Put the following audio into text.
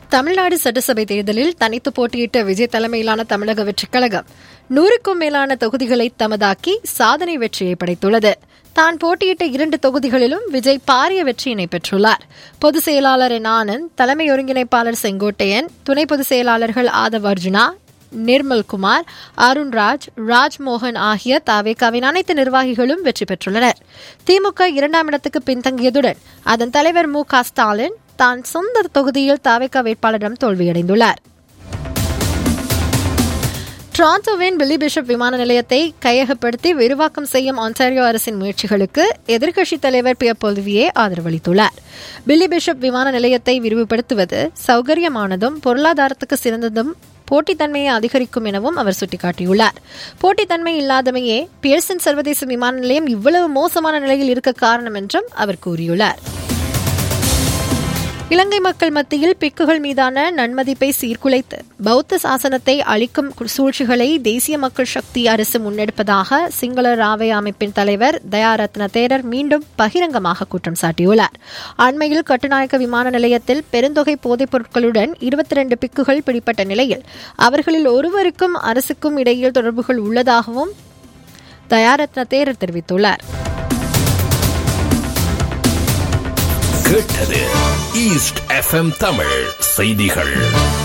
தமிழ்நாடு சட்டசபை தேர்தலில் தனித்து போட்டியிட்ட விஜய் தலைமையிலான தமிழக வெற்றிக் கழகம் நூறுக்கும் மேலான தொகுதிகளை தமதாக்கி சாதனை வெற்றியை படைத்துள்ளது தான் போட்டியிட்ட இரண்டு தொகுதிகளிலும் விஜய் பாரிய வெற்றியினை பெற்றுள்ளார் பொதுச் செயலாளர் என் ஆனந்த் தலைமை ஒருங்கிணைப்பாளர் செங்கோட்டையன் துணை பொதுச் செயலாளர்கள் ஆதவ் அர்ஜுனா நிர்மல் குமார் அருண்ராஜ் ராஜ்மோகன் ஆகிய தாவேகாவின் அனைத்து நிர்வாகிகளும் வெற்றி பெற்றுள்ளனர் திமுக இரண்டாம் இடத்துக்கு பின்தங்கியதுடன் அதன் தலைவர் மு க ஸ்டாலின் தான் சொந்த தொகுதியில் தாவேகா வேட்பாளரிடம் தோல்வியடைந்துள்ளார் டொராண்டோவின் பில்லி பிஷப் விமான நிலையத்தை கையகப்படுத்தி விரிவாக்கம் செய்யும் ஆன்டாரியோ அரசின் முயற்சிகளுக்கு எதிர்க்கட்சித் தலைவர் பியர் பொல்வியே ஆதரவளித்துள்ளார் பில்லி பிஷப் விமான நிலையத்தை விரிவுபடுத்துவது சௌகரியமானதும் பொருளாதாரத்துக்கு சிறந்ததும் போட்டித்தன்மையை அதிகரிக்கும் எனவும் அவர் சுட்டிக்காட்டியுள்ளார் போட்டித்தன்மை இல்லாதமையே பியர்சன் சர்வதேச விமான நிலையம் இவ்வளவு மோசமான நிலையில் இருக்க காரணம் என்றும் அவர் கூறியுள்ளார் இலங்கை மக்கள் மத்தியில் பிக்குகள் மீதான நன்மதிப்பை சீர்குலைத்து பௌத்த சாசனத்தை அளிக்கும் சூழ்ச்சிகளை தேசிய மக்கள் சக்தி அரசு முன்னெடுப்பதாக சிங்கள ராவே அமைப்பின் தலைவர் தயாரத்ன தேரர் மீண்டும் பகிரங்கமாக குற்றம் சாட்டியுள்ளார் அண்மையில் கட்டுநாயக்க விமான நிலையத்தில் பெருந்தொகை போதைப் பொருட்களுடன் இருபத்தி ரெண்டு பிக்குகள் பிடிப்பட்ட நிலையில் அவர்களில் ஒருவருக்கும் அரசுக்கும் இடையில் தொடர்புகள் உள்ளதாகவும் தயாரத்ன தேரர் தெரிவித்துள்ளார் கேட்டது ஈஸ்ட் எஃப்எம் தமிழ் செய்திகள்